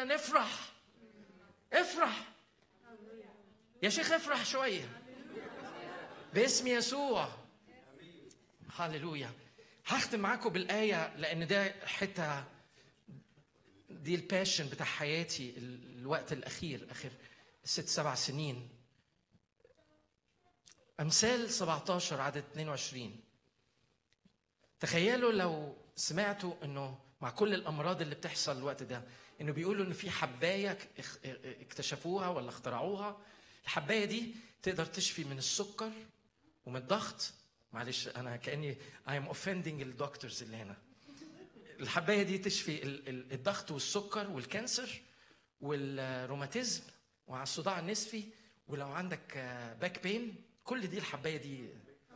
اخيرا افرح افرح يا شيخ افرح شويه باسم يسوع هللويا هختم معاكم بالايه لان ده حته دي الباشن بتاع حياتي الوقت الاخير اخر ست سبع سنين امثال 17 عدد 22 تخيلوا لو سمعتوا انه مع كل الامراض اللي بتحصل الوقت ده انه بيقولوا ان في حبايه اكتشفوها ولا اخترعوها الحبايه دي تقدر تشفي من السكر ومن الضغط معلش انا كاني اي ام اوفندنج الدكتورز اللي هنا الحبايه دي تشفي الضغط والسكر والكانسر والروماتيزم وعلى الصداع النصفي ولو عندك باك بين كل دي الحبايه دي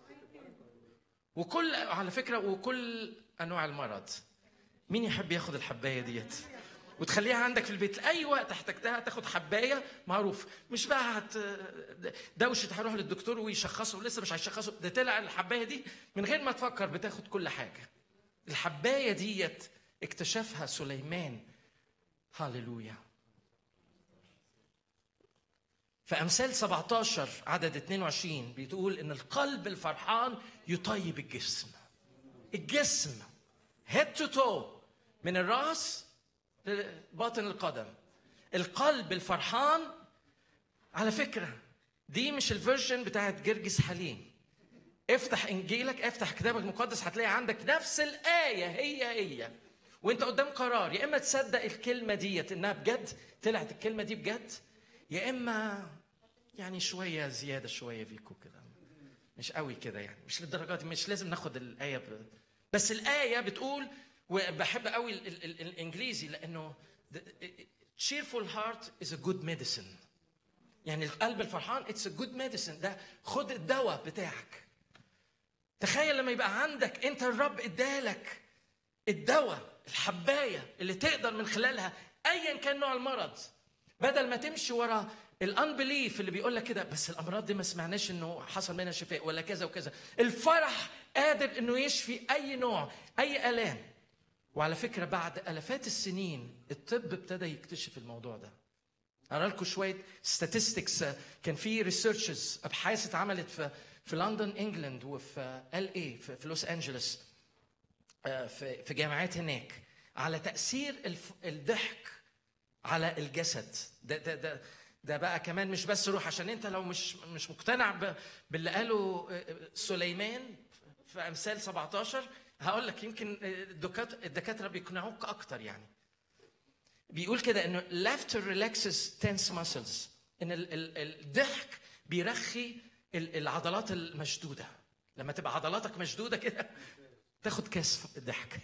وكل على فكره وكل انواع المرض مين يحب ياخد الحبايه ديت وتخليها عندك في البيت لاي وقت احتجتها تاخد حبايه معروف مش بقى هت دوشه هروح للدكتور ويشخصه ولسه مش هيشخصه ده طلع الحبايه دي من غير ما تفكر بتاخد كل حاجه الحبايه ديت اكتشفها سليمان هاليلويا فأمثال 17 عدد 22 بتقول إن القلب الفرحان يطيب الجسم. الجسم head to toe من الرأس لباطن القدم. القلب الفرحان على فكرة دي مش الفيرجن بتاعت جرجس حليم. افتح انجيلك افتح كتابك المقدس هتلاقي عندك نفس الآية هي هي. وانت قدام قرار يا اما تصدق الكلمة ديت انها بجد طلعت الكلمة دي بجد يا اما يعني شويه زياده شويه فيكو كده مش قوي كده يعني مش للدرجه دي مش لازم ناخد الايه ب... بس الايه بتقول وبحب قوي ال ال ال الانجليزي لانه cheerful heart is a good medicine يعني القلب الفرحان it's a good medicine ده خد الدواء بتاعك تخيل لما يبقى عندك انت الرب ادالك الدواء الحبايه اللي تقدر من خلالها ايا كان نوع المرض بدل ما تمشي ورا الانبليف اللي بيقول لك كده بس الامراض دي ما سمعناش انه حصل منها شفاء ولا كذا وكذا الفرح قادر انه يشفي اي نوع اي الام وعلى فكره بعد الافات السنين الطب ابتدى يكتشف الموضوع ده اقرا لكم شويه statistics كان في ريسيرشز ابحاث اتعملت في في لندن انجلاند وفي ال اي في لوس انجلوس في في جامعات هناك على تاثير الضحك على الجسد ده ده ده ده بقى كمان مش بس روح عشان انت لو مش مش مقتنع باللي قاله سليمان في امثال 17 هقول لك يمكن الدكاتره بيقنعوك اكتر يعني بيقول كده انه laughter relaxes tense muscles ان الضحك بيرخي العضلات المشدوده لما تبقى عضلاتك مشدوده كده تاخد كاس ضحك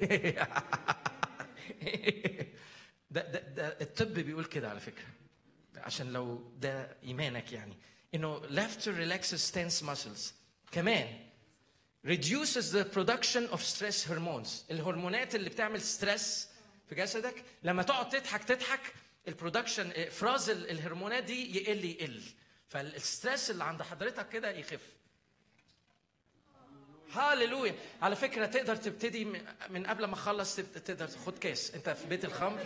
ده, ده, ده الطب بيقول كده على فكره عشان لو ده ايمانك يعني انه laughter relaxes tense muscles كمان reduces the production of stress hormones الهرمونات اللي بتعمل ستريس في جسدك لما تقعد تضحك تضحك البرودكشن افراز الهرمونات دي يقل يقل فالستريس اللي عند حضرتك كده يخف هاليلويا على فكره تقدر تبتدي من قبل ما اخلص تقدر تاخد كاس انت في بيت الخمر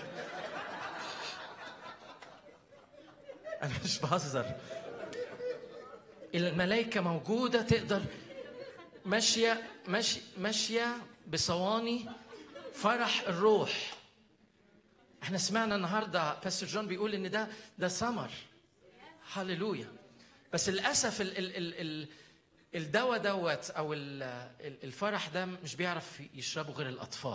انا مش بهزر الملائكه موجوده تقدر ماشيه ماشي ماشيه بصواني فرح الروح احنا سمعنا النهارده باستر جون بيقول ان ده ده سمر هللويا بس للاسف ال ال ال ال الدواء دوت او الفرح ده مش بيعرف يشربه غير الاطفال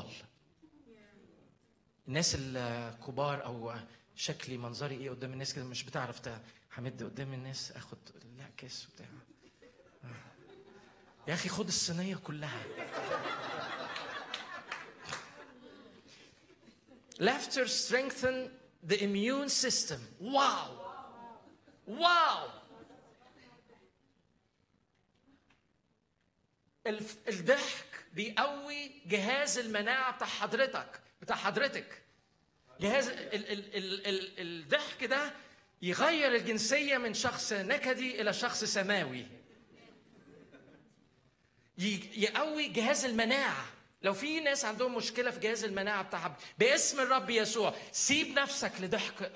الناس الكبار او شكلي منظري ايه قدام الناس كده مش بتعرف همد قدام الناس اخد لا كاس وبتاع يا اخي خد الصينيه كلها Laughter strengthen the immune system. Wow! Wow! الضحك بيقوي جهاز المناعة بتاع حضرتك بتاع حضرتك جهاز ال ال ال ال الضحك ده يغير الجنسية من شخص نكدي إلى شخص سماوي يقوي جهاز المناعة لو في ناس عندهم مشكله في جهاز المناعه بتاعها باسم الرب يسوع سيب نفسك لضحك